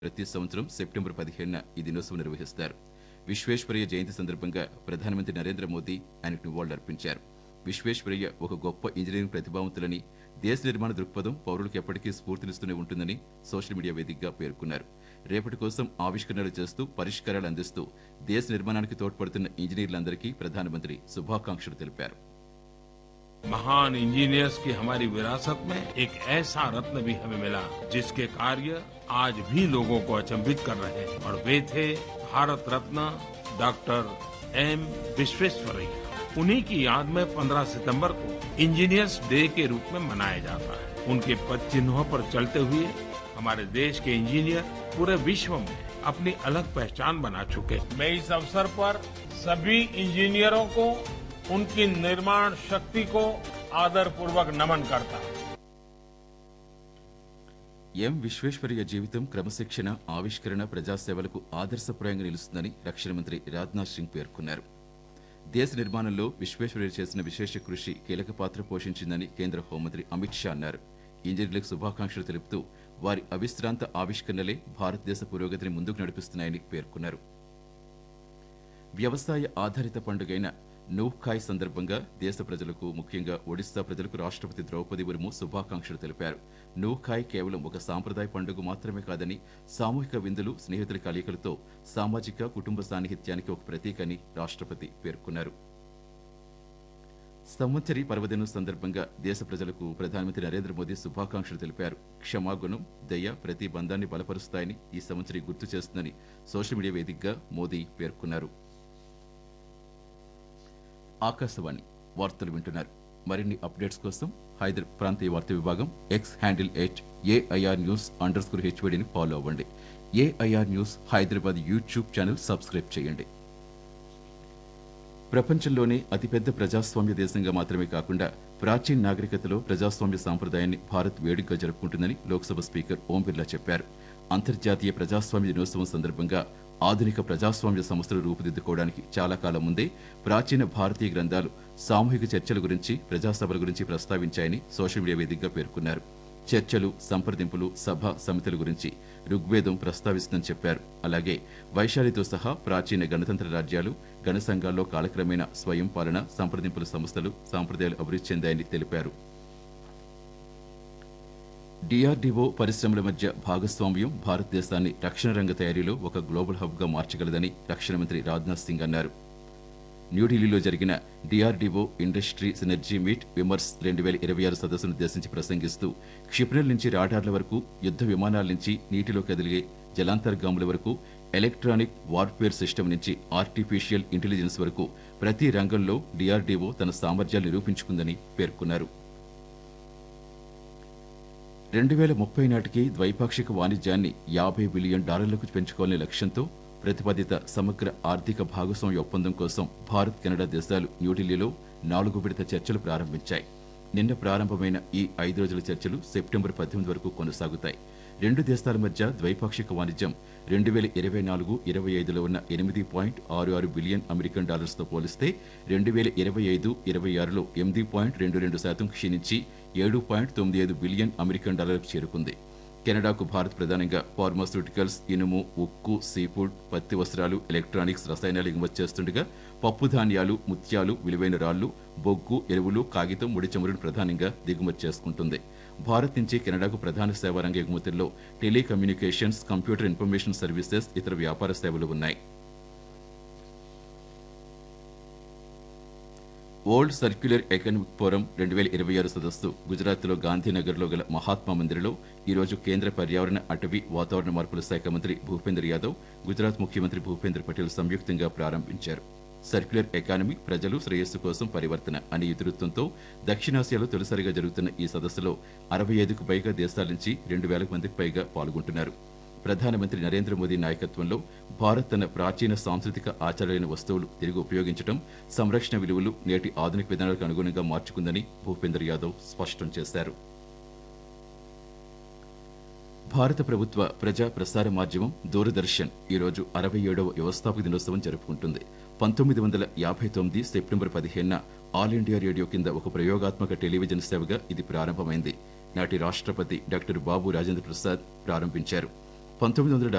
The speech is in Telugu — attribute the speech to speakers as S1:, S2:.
S1: ప్రతి సంవత్సరం సెప్టెంబర్ పదిహేనున ఈ దినోత్సవం నిర్వహిస్తారు విశ్వేశ్వరయ్య జయంతి సందర్భంగా ప్రధానమంత్రి నరేంద్ర మోదీ ఆయనకు నివాళులర్పించారు విశ్వేశ్వరయ్య ఒక గొప్ప ఇంజనీరింగ్ ప్రతిభావంతులని దేశ నిర్మాణ దృక్పథం పౌరులకు ఎప్పటికీ స్ఫూర్తినిస్తూనే ఉంటుందని సోషల్ మీడియా వేదికగా పేర్కొన్నారు రేపటి కోసం ఆవిష్కరణలు చేస్తూ పరిష్కారాలు అందిస్తూ దేశ నిర్మాణానికి తోడ్పడుతున్న ఇంజనీర్లందరికీ ప్రధానమంత్రి శుభాకాంక్షలు తెలిపారు
S2: महान इंजीनियर्स की हमारी विरासत में एक ऐसा रत्न भी हमें मिला जिसके कार्य आज भी लोगों को अचंभित कर रहे हैं और वे थे भारत रत्न डॉक्टर एम विश्वेश्वरैया उन्हीं की याद में 15 सितंबर को इंजीनियर्स डे के रूप में मनाया जाता है उनके पद चिन्हों पर चलते हुए हमारे देश के इंजीनियर पूरे विश्व में अपनी अलग पहचान बना चुके हैं मैं इस अवसर पर सभी इंजीनियरों को उनकी निर्माण शक्ति को आदर पूर्वक नमन करता हूं
S1: ఎం విశ్వేశ్వరయ్య జీవితం క్రమశిక్షణ ఆవిష్కరణ ప్రజాసేవలకు ఆదర్శప్రాయంగా నిలుస్తుందని రక్షణ మంత్రి రాజ్నాథ్ సింగ్ పేర్కొన్నారు దేశ నిర్మాణంలో విశ్వేశ్వరయ్య చేసిన విశేష కృషి కీలక పాత్ర పోషించిందని కేంద్ర హోంమంత్రి అమిత్ షా అన్నారు ఇంజనీర్లకు శుభాకాంక్షలు తెలుపుతూ వారి అవిశ్రాంత ఆవిష్కరణలే భారతదేశ పురోగతిని ముందుకు నడిపిస్తున్నాయని పేర్కొన్నారు వ్యవసాయ ఆధారిత పండుగైన నూఖ్ఖాయ్ సందర్భంగా దేశ ప్రజలకు ముఖ్యంగా ఒడిశా ప్రజలకు రాష్ట్రపతి ద్రౌపది ముర్ము శుభాకాంక్షలు తెలిపారు నూఖాయ్ కేవలం ఒక సాంప్రదాయ పండుగ మాత్రమే కాదని సామూహిక విందులు స్నేహితుల కలయికలతో సామాజిక కుటుంబ సాన్నిహిత్యానికి ఒక ప్రతీక అని రాష్ట్రపతి పేర్కొన్నారు సంవత్సరి పర్వదినం సందర్భంగా దేశ ప్రజలకు ప్రధానమంత్రి నరేంద్ర మోదీ శుభాకాంక్షలు తెలిపారు క్షమాగుణం దయ ప్రతి బంధాన్ని బలపరుస్తాయని ఈ సంవత్సరి గుర్తు చేస్తుందని సోషల్ మీడియా వేదికగా మోదీ పేర్కొన్నారు ఆకాశవాణి వార్తలు వింటున్నారు మరిన్ని అప్డేట్స్ కోసం హైదర్ ప్రాంతీయ వార్తా విభాగం X handle at AIR news underscore హెచ్వడిని ఫాలో అవ్వండి AIR news Hyderabad YouTube channel subscribe చేయండి ప్రపంచంలోనే అతిపెద్ద ప్రజాస్వామ్య దేశంగా మాత్రమే కాకుండా ప్రాచీన నాగరికతలో ప్రజాస్వామ్య సాంప్రదాయాన్ని భారత్ వేడుకగా జరుపుకుంటుందని లోక్సభ స్పీకర్ ఓం బిర్లా చెప్పారు అంతర్జాతీయ ప్రజాస్వామ్య దినోత్సవం సందర్భంగా ఆధునిక ప్రజాస్వామ్య సంస్థలు రూపుదిద్దుకోవడానికి చాలా కాలం ముందే ప్రాచీన భారతీయ గ్రంథాలు సామూహిక చర్చల గురించి ప్రజాసభల గురించి ప్రస్తావించాయని సోషల్ మీడియా వేదికగా పేర్కొన్నారు చర్చలు సంప్రదింపులు సభ సమితుల గురించి ఋగ్వేదం ప్రస్తావిస్తుందని చెప్పారు అలాగే వైశాలితో సహా ప్రాచీన గణతంత్ర రాజ్యాలు గణ సంఘాల్లో కాలక్రమేణా స్వయం పాలన సంప్రదింపుల సంస్థలు సాంప్రదాయాలు అభివృద్ధి చెందాయని తెలిపారు డిఆర్డీఓ పరిశ్రమల మధ్య భాగస్వామ్యం భారతదేశాన్ని రక్షణ రంగ తయారీలో ఒక గ్లోబల్ హబ్గా మార్చగలదని రక్షణ మంత్రి రాజ్నాథ్ సింగ్ అన్నారు న్యూఢిల్లీలో జరిగిన DRDO industry synergy meet Vimarsh రెండు వేల ఇరవై ఆరు సదస్సును ఉద్దేశించి ప్రసంగిస్తూ క్షిపణుల నుంచి రాడార్ల వరకు యుద్ధ విమానాల నుంచి నీటిలో కదిలిగే జలాంతర్గాముల వరకు ఎలక్ట్రానిక్ వార్ఫేర్ సిస్టమ్ నుంచి ఆర్టిఫిషియల్ ఇంటెలిజెన్స్ వరకు ప్రతి రంగంలో డిఆర్డీఓ తన సామర్థ్యాలు నిరూపించుకుందని పేర్కొన్నారు రెండు వేల ముప్పై నాటికి ద్వైపాక్షిక వాణిజ్యాన్ని యాభై బిలియన్ డాలర్లకు పెంచుకోవాలనే లక్ష్యంతో ప్రతిపాదిత సమగ్ర ఆర్థిక భాగస్వామ్య ఒప్పందం కోసం భారత్ కెనడా దేశాలు న్యూఢిల్లీలో నాలుగు విడత చర్చలు ప్రారంభించాయి నిన్న ప్రారంభమైన ఈ ఐదు రోజుల చర్చలు సెప్టెంబర్ పద్దెనిమిది వరకు కొనసాగుతాయి రెండు దేశాల మధ్య ద్వైపాక్షిక వాణిజ్యం రెండు వేల ఇరవై నాలుగు ఇరవై ఐదులో ఉన్న ఎనిమిది పాయింట్ ఆరు ఆరు బిలియన్ అమెరికన్ డాలర్స్తో పోలిస్తే రెండు వేల ఇరవై ఐదు ఇరవై ఆరులో ఎనిమిది పాయింట్ రెండు రెండు శాతం క్షీణించి ఏడు పాయింట్ తొమ్మిది ఐదు బిలియన్ అమెరికన్ డాలర్లకు చేరుకుంది కెనడాకు భారత్ ప్రధానంగా ఫార్మాస్యూటికల్స్ ఇనుము ఉక్కు సీఫుడ్ పత్తి వస్త్రాలు ఎలక్ట్రానిక్స్ రసాయనాలు ఎగుమతి చేస్తుండగా పప్పు ధాన్యాలు ముత్యాలు విలువైన రాళ్లు బొగ్గు ఎరువులు కాగితం ముడి చమురును ప్రధానంగా దిగుమతి చేసుకుంటుంది భారత్ నుంచి కెనడాకు ప్రధాన సేవారంగ ఎగుమతుల్లో టెలికమ్యూనికేషన్స్ కంప్యూటర్ ఇన్ఫర్మేషన్ సర్వీసెస్ ఇతర వ్యాపార సేవలు ఉన్నాయి ఓల్డ్ సర్క్యులర్ ఎకనామిక్ ఫోరం రెండు వేల ఇరవై ఆరు సదస్సు గుజరాత్లో గాంధీనగర్లో గల మహాత్మా మందిర్లో ఈరోజు కేంద్ర పర్యావరణ అటవీ వాతావరణ మార్పుల శాఖ మంత్రి భూపేంద్ర యాదవ్ గుజరాత్ ముఖ్యమంత్రి భూపేంద్ర పటేల్ సంయుక్తంగా ప్రారంభించారు సర్క్యులర్ ఎకానమీ ప్రజలు శ్రేయస్సు కోసం పరివర్తన అనే ఇతివృత్తంతో దక్షిణాసియాలో తొలిసారిగా జరుగుతున్న ఈ సదస్సులో అరవై ఐదుకు పైగా దేశాల నుంచి రెండు వేల మందికి పైగా పాల్గొంటున్నారు ప్రధానమంత్రి నరేంద్ర మోదీ నాయకత్వంలో భారత్ తన ప్రాచీన సాంస్కృతిక ఆచారాలైన వస్తువులు తిరిగి ఉపయోగించడం సంరక్షణ విలువలు నేటి ఆధునిక విధానాలకు అనుగుణంగా మార్చుకుందని భూపేందర్ యాదవ్ స్పష్టం చేశారు భారత ప్రభుత్వ ప్రజా ప్రసార మాధ్యమం దూరదర్శన్ ఈరోజు అరవై ఏడవ వ్యవస్థాపక దినోత్సవం జరుపుకుంటుంది పంతొమ్మిది వందల యాభై తొమ్మిది సెప్టెంబర్ పదిహేనున ఆల్ ఇండియా రేడియో కింద ఒక ప్రయోగాత్మక టెలివిజన్ సేవగా ఇది ప్రారంభమైంది నాటి రాష్ట్రపతి డాక్టర్ బాబు రాజేంద్ర ప్రసాద్ ప్రారంభించారు పంతొమ్మిది వందల